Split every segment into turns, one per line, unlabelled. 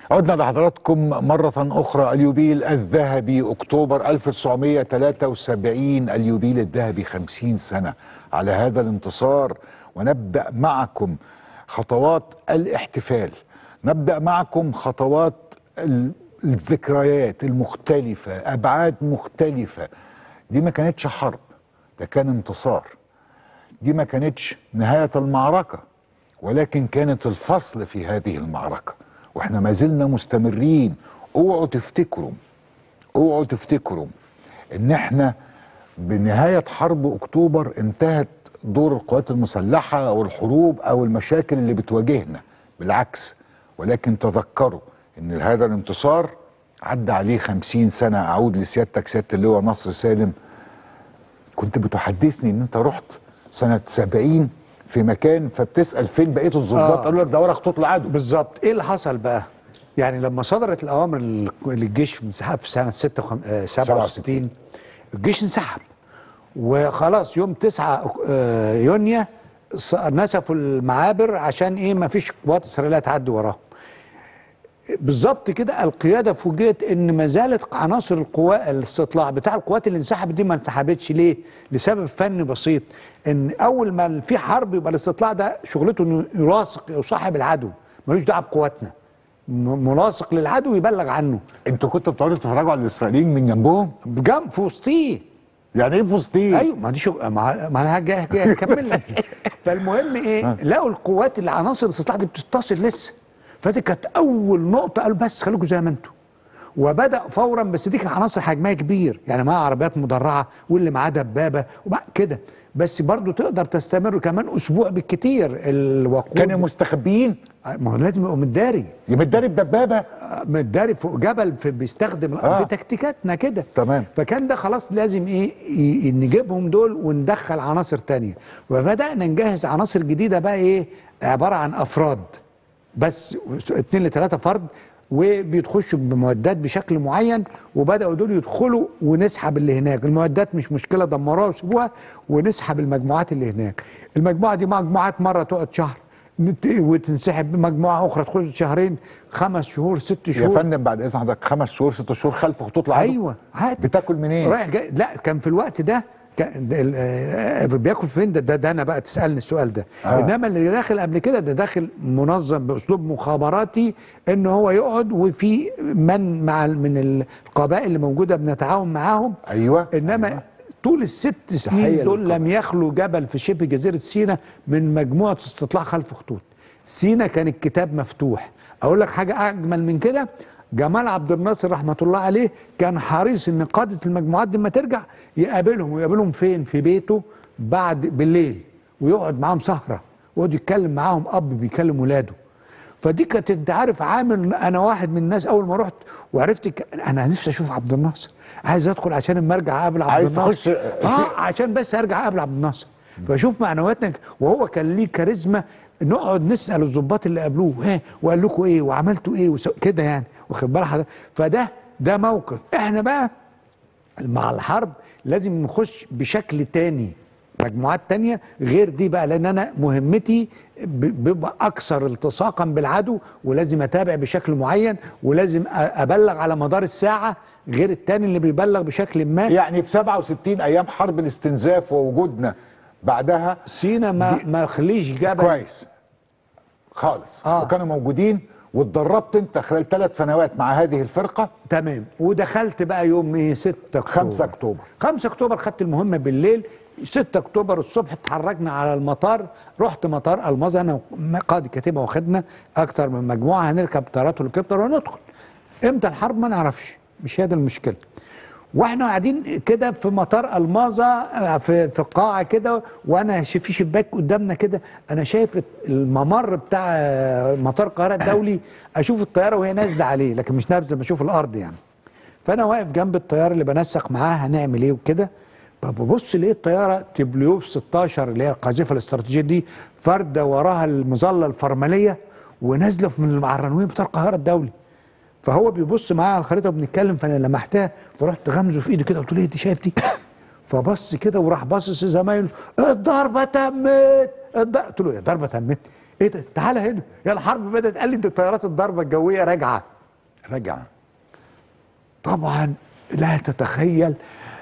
عدنا لحضراتكم مرة أخرى اليوبيل الذهبي أكتوبر 1973 اليوبيل الذهبي 50 سنة على هذا الانتصار ونبدأ معكم خطوات الاحتفال نبدأ معكم خطوات ال- الذكريات المختلفة أبعاد مختلفة دي ما كانتش حرب ده كان انتصار دي ما كانتش نهاية المعركة ولكن كانت الفصل في هذه المعركة واحنا ما زلنا مستمرين اوعوا تفتكروا اوعوا تفتكروا ان احنا بنهاية حرب اكتوبر انتهت دور القوات المسلحة او الحروب او المشاكل اللي بتواجهنا بالعكس ولكن تذكروا ان هذا الانتصار عدى عليه خمسين سنة اعود لسيادتك سيادة اللواء نصر سالم كنت بتحدثني ان انت رحت سنة سبعين في مكان فبتسأل فين بقية الضباط
آه.
قالوا لك ده ورا خطوط العدو
بالظبط ايه اللي حصل بقى يعني لما صدرت الاوامر لل- للجيش في انسحاب في سنه 67 67 الجيش انسحب وخلاص يوم 9 أك- آه، يونيو ص- نسفوا المعابر عشان ايه ما فيش قوات اسرائيليه تعدي وراهم بالظبط كده القياده فوجئت ان ما زالت عناصر القوى الاستطلاع بتاع القوات اللي انسحبت دي ما انسحبتش ليه؟ لسبب فني بسيط ان اول ما في حرب يبقى الاستطلاع ده شغلته انه يلاصق يصاحب العدو ملوش دعوه بقواتنا م- ملاصق للعدو يبلغ عنه
انتوا كنتوا بتقعدوا تتفرجوا على الاسرائيليين من جنبهم
بجنب في وسطيه
يعني ايه في وسطيه
ايوه ما دي شغل ما, ما انا هاجي هاجي اكمل لك فالمهم ايه لقوا القوات العناصر الاستطلاع دي بتتصل لسه فدي كانت اول نقطه قالوا بس خليكم زي ما انتم وبدا فورا بس دي كانت عناصر حجمها كبير يعني معاها عربيات مدرعه واللي معاه دبابه ومع كده بس برضو تقدر تستمر كمان اسبوع بالكتير الوقود
كانوا مستخبيين
ما هو لازم يبقى متداري
يمداري بدبابه
متداري فوق جبل في بيستخدم
آه.
آه. بتكتيكاتنا كده
تمام.
فكان ده خلاص لازم ايه ي- نجيبهم دول وندخل عناصر تانية وبدأنا نجهز عناصر جديدة بقى ايه عبارة عن افراد بس اتنين لتلاتة فرد وبيتخشوا بمعدات بشكل معين وبدأوا دول يدخلوا ونسحب اللي هناك المعدات مش مشكلة دمروها وسيبوها ونسحب المجموعات اللي هناك المجموعة دي مجموعات مرة تقعد شهر نت- وتنسحب مجموعة أخرى تخش شهرين خمس شهور ست
يا
شهور
فندم بعد اذن حضرتك خمس شهور ست شهور خلف خطوط العدو
ايوه عادي
بتاكل منين؟
رايح جاي لا كان في الوقت ده كان ده ال- آه، بياكل فين ده, ده ده انا بقى تسالني السؤال ده
آه.
آه. انما اللي داخل قبل كده ده داخل منظم باسلوب مخابراتي ان هو يقعد وفي من مع ال- من القبائل اللي موجوده بنتعاون معاهم
ايوه
انما
أيوة.
أيوة. طول الست سنين دول لم يخلو جبل في شبه جزيره سيناء من مجموعه استطلاع خلف خطوط سيناء كان الكتاب مفتوح اقول لك حاجه اجمل من كده جمال عبد الناصر رحمه الله عليه كان حريص ان قاده المجموعات دي لما ترجع يقابلهم ويقابلهم فين في بيته بعد بالليل ويقعد معاهم سهره ويقعد يتكلم معاهم اب بيكلم ولاده فدي كانت انت عارف عامل انا واحد من الناس اول ما رحت وعرفت ك... انا نفسي اشوف عبد الناصر عايز ادخل عشان اما ارجع اقابل عبد
عايز
الناصر
تخش-
اه عشان بس ارجع اقابل عبد الناصر فاشوف معنوياتنا وهو كان ليه كاريزما نقعد نسال الضباط اللي قابلوه ها وقال لكم ايه وعملتوا ايه وسو... كده يعني واخد بال حضرتك فده ده موقف احنا بقى مع الحرب لازم نخش بشكل تاني مجموعات تانية غير دي بقى لان انا مهمتي ب- بيبقى اكثر التصاقا بالعدو ولازم اتابع بشكل معين ولازم أ- ابلغ على مدار الساعة غير التاني اللي بيبلغ بشكل ما
يعني في 67 ايام حرب الاستنزاف ووجودنا بعدها
سينا ما ما خليش جبل
كويس خالص
آه.
وكانوا موجودين واتدربت انت خلال ثلاث سنوات مع هذه الفرقه
تمام ودخلت بقى يوم ايه 6 اكتوبر
5 اكتوبر
5 اكتوبر خدت المهمه بالليل 6 اكتوبر الصبح اتحركنا على المطار رحت مطار المظة انا قائد الكتيبه واخدنا اكتر من مجموعه هنركب طيارات هليكوبتر وندخل امتى الحرب ما نعرفش مش هي دي المشكله واحنا قاعدين كده في مطار الماظة آه، في في قاعه كده وانا ش- في شباك قدامنا كده انا شايف الممر بتاع آه، مطار القاهره الدولي اشوف الطياره وهي نازله عليه لكن مش نازله بشوف الارض يعني فانا واقف جنب الطياره اللي بنسق معاه هنعمل ايه وكده ببص لقيت الطياره تبليوف 16 اللي هي القاذفه الاستراتيجيه دي فرده وراها المظله الفرمليه ونازله في- من على الرنويه بتاع القاهره الدولي فهو بيبص معايا على الخريطه وبنتكلم فانا لمحتها فرحت غمزه في ايدي كده قلت له ايه دي شايف دي فبص كده وراح باصص لزمايله الضربه تمت الض- قلت له يا ضربه تمت ايه ده تعالى هنا يا الحرب بدات قال لي دي طيارات الضربه الجويه راجعه
رجعه
طبعا لا تتخيل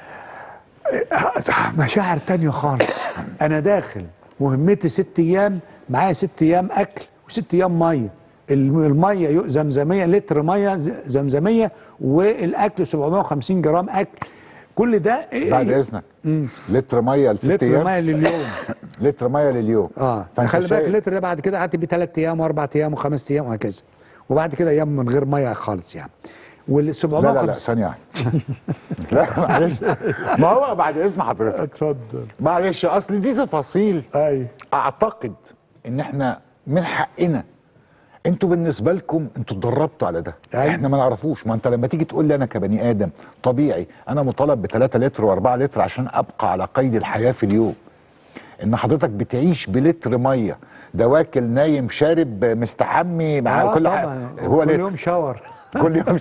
مشاعر تانية خالص انا داخل مهمتي ست ايام معايا ست ايام اكل وست ايام ميه الم- الميه يو- زمزميه لتر ميه ز- زمزميه والاكل 750 جرام اكل كل ده
بعد اذنك لتر ميه لست
لتر
ايام
ميه لليوم
لتر ميه لليوم
اه
فانت
خلي بالك
شايف-
اللتر ده بعد كده قعدت بيه ثلاث ايام واربع ايام وخمس ايام وهكذا وبعد كده ايام من غير ميه خالص يعني وال
لا لا لا
750
ثانيه واحده لا معلش ما هو بعد اذن حضرتك
اتفضل
معلش اصل دي تفاصيل
ايوه
اعتقد ان احنا من حقنا انتوا بالنسبه لكم انتوا اتدربتوا على ده
أيوة.
احنا ما نعرفوش ما انت لما تيجي تقول لي انا كبني ادم طبيعي انا مطالب ب 3 لتر و4 لتر عشان ابقى على قيد الحياه في اليوم ان حضرتك بتعيش بلتر ميه ده واكل نايم شارب مستحمي مع
آه
كل حاجه
طبعا
هو
كل
لتر
يوم شاور
كل يوم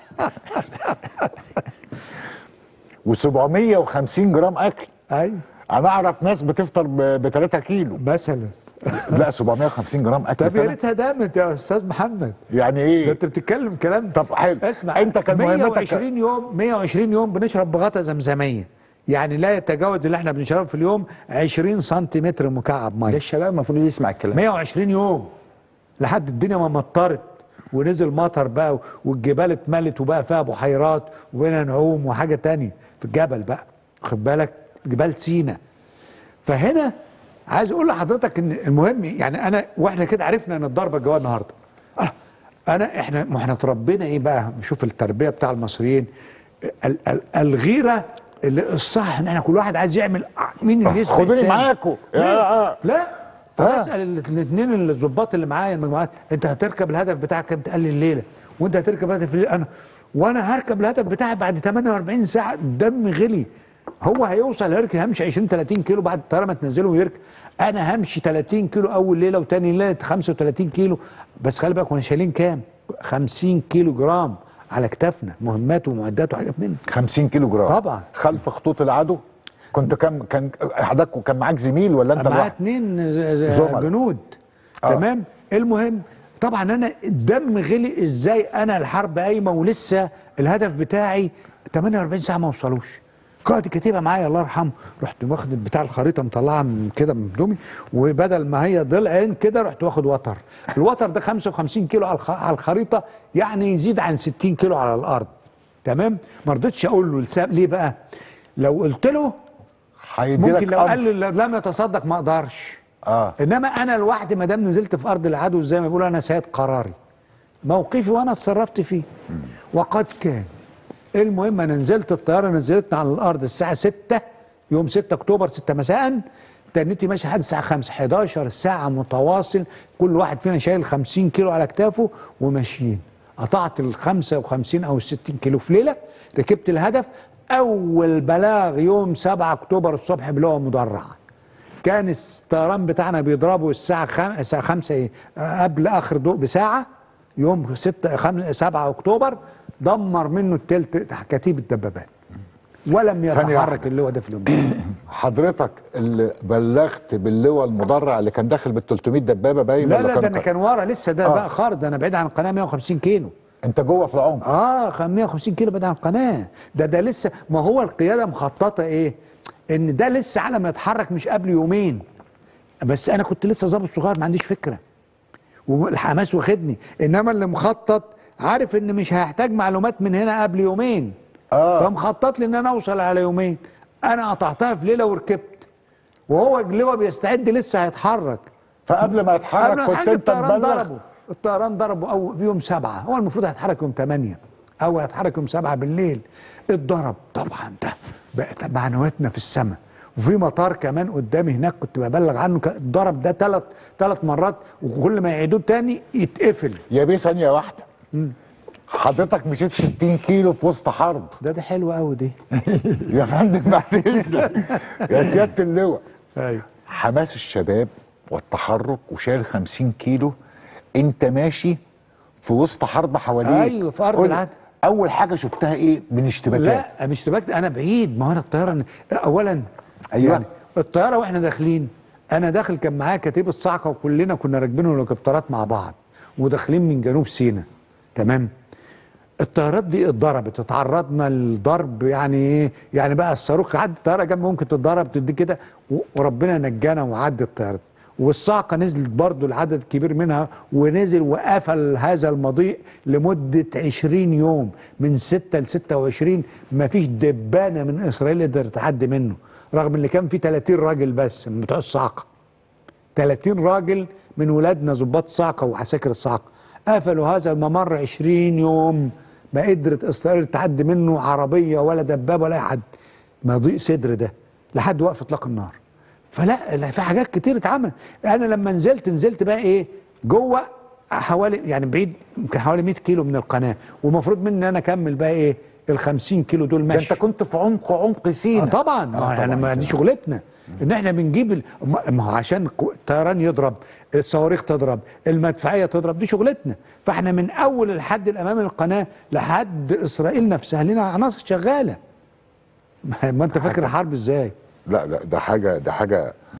و750 جرام اكل
ايوه
انا اعرف ناس بتفطر ب 3 كيلو
مثلا
لا 750 جرام اكل
طب يا
فعلا.
ريتها دامت يا استاذ محمد
يعني
ده
ايه
انت بتتكلم كلام
طب حلو
اسمع
انت كان مهمتك
120 يوم 120 يوم بنشرب بغطا زمزميه يعني لا يتجاوز اللي احنا بنشربه في اليوم 20 سنتيمتر مكعب
ده
ميه
الشباب المفروض يسمع الكلام
120 يوم لحد الدنيا ما مطرت ونزل مطر بقى والجبال اتملت وبقى فيها بحيرات وبقينا نعوم وحاجه تانية في الجبل بقى خد بالك جبال سينا فهنا عايز اقول لحضرتك ان المهم يعني انا واحنا كده عرفنا ان الضربه الجويه النهارده أنا- انا احنا ما احنا اتربينا ايه بقى نشوف التربيه بتاع المصريين ال ال الغيره اللي الصح ان احنا كل واحد عايز يعمل مين اللي يسبق
خدوني
التاني.
معاكم
لا, لا
آه.
فبسال الاثنين الظباط اللي معايا المجموعات انت هتركب الهدف بتاعك كام قال لي الليله وانت هتركب الهدف الليله انا وانا هركب الهدف بتاعي بعد 48 ساعه دم غلي هو هيوصل هيركب همشي 20 30 كيلو بعد الطياره ما تنزله ويركب انا همشي 30 كيلو اول ليله وتاني ليله 35 كيلو بس خلي بالك وانا شايلين كام 50 كيلو جرام على كتافنا مهمات ومعدات وحاجات من
50 كيلو جرام
طبعا.
خلف خطوط العدو كنت كم كان حضرتك كان معاك زميل ولا انت
معاه
لوحدك؟
اتنين ز- ز-
زملاء.
جنود
آه.
تمام المهم طبعا انا الدم غلي ازاي انا الحرب قايمه ولسه الهدف بتاعي 48 ساعه ما وصلوش قائد الكتيبه معايا الله يرحمه رحت واخد بتاع الخريطه مطلعها من كده من هدومي وبدل ما هي ضلعين كده رحت واخد وتر الوتر ده 55 كيلو على الخ- على الخريطه يعني يزيد عن 60 كيلو على الارض تمام ما رضيتش اقول له لسبب ليه بقى لو قلت له
هيدي
ممكن
لك
لو
أمر.
قال لي لم يتصدق ما اقدرش
اه
انما انا لوحدي ما دام نزلت في ارض العدو زي ما بيقولوا انا سيد قراري موقفي وانا اتصرفت فيه وقد كان المهم انا نزلت الطياره نزلتنا على الارض الساعه 6 يوم 6 اكتوبر 6 مساء تنيتي ماشي لحد الساعه 5 11 ساعه متواصل كل واحد فينا شايل 50 كيلو على كتافه وماشيين قطعت ال 55 او ال 60 كيلو في ليله ركبت الهدف اول بلاغ يوم 7 اكتوبر الصبح بلغه مدرعه كان الطيران بتاعنا بيضربوا الساعة خم... الساعة خمسة إيه؟ آه، قبل آخر ضوء بساعة يوم ستة خم... سبعة أكتوبر دمر منه التلت كتيب الدبابات ولم
ثانية
يتحرك
واحدة.
اللواء ده في اليوم ده.
حضرتك اللي بلغت باللواء المدرع اللي كان داخل بال 300 دبابه باين
لا
ولا
لا ده أنا كان ورا لسه ده
آه.
بقى خارج ده أنا بعيد عن القناة 150 كيلو
انت جوه في العمق
اه خ- 150 كيلو بعيد عن القناه ده ده لسه ما هو القياده مخططه ايه ان ده لسه على ما يتحرك مش قبل يومين بس انا كنت لسه ظابط صغير ما عنديش فكره والحماس واخدني انما اللي مخطط عارف ان مش هيحتاج معلومات من هنا قبل يومين
آه.
فمخطط لي ان انا اوصل على يومين انا قطعتها في ليله وركبت وهو اللواء بيستعد لسه هيتحرك
فقبل ما يتحرك
قبل
كنت
حاجة
انت
الطيران
مبلغ
ضربه الطيران ضربه أو في يوم سبعة هو المفروض هيتحرك يوم ثمانية أو هيتحرك يوم سبعة بالليل اتضرب طبعا ده بقت معنوياتنا في السماء وفي مطار كمان قدامي هناك كنت ببلغ عنه كان اتضرب ده ثلاث ثلاث مرات وكل ما يعيدوه تاني يتقفل
يا بيه ثانيه واحده حضرتك مشيت 60 كيلو في وسط حرب
ده ده حلو قوي دي
يا فندم بعد اذنك يا سياده اللواء
ايوه
حماس الشباب والتحرك وشايل 50 كيلو انت ماشي في وسط حرب حواليك
أيوة، في أرض
قول-
العدو.
اول حاجه شفتها ايه من اشتباكات
لا مش اشتباك انا بعيد ما هو انا الطياره اولا
أيوة.
يعني الطياره واحنا داخلين انا داخل كان معايا كتيب الصاعقه وكلنا كنا راكبين الهليكوبترات مع بعض وداخلين من جنوب سيناء تمام الطيارات دي اتضربت اتعرضنا للضرب يعني ايه يعني بقى الصاروخ عدى الطياره جنب ممكن تتضرب تدي كده و- وربنا نجانا وعدت الطيارات والصاعقه نزلت برضو العدد كبير منها ونزل وقفل هذا المضيق لمده 20 يوم من 6 ل 26 مفيش دبانه من اسرائيل قدرت تعدي منه رغم ان كان في 30 راجل بس من بتوع الصاعقه 30 راجل من ولادنا ضباط صاعقه وعساكر الصاعقه قفلوا هذا الممر 20 يوم ما قدرت اسرائيل تعدي منه عربيه ولا دبابه ولا أي حد مضيق صدر ده لحد وقف اطلاق النار فلا لا، في حاجات كتير اتعمل انا لما نزلت نزلت بقى ايه جوه حوالي يعني بعيد يمكن حوالي 100 كيلو من القناه ومفروض مني ان انا اكمل بقى ايه ال 50 كيلو دول
ده
ماشي
انت كنت في عمق عمق
آه
سينا
طبعا ما
آه
احنا ما دي شغلتنا ان احنا بنجيب ال- ما ما هو عشان كو- الطيران يضرب الصواريخ تضرب المدفعيه تضرب دي شغلتنا فاحنا من اول الحد الامامي للقناه لحد اسرائيل نفسها لنا عناصر شغاله ما ما انت فاكر الحرب ازاي
لا لا ده حاجه ده حاجه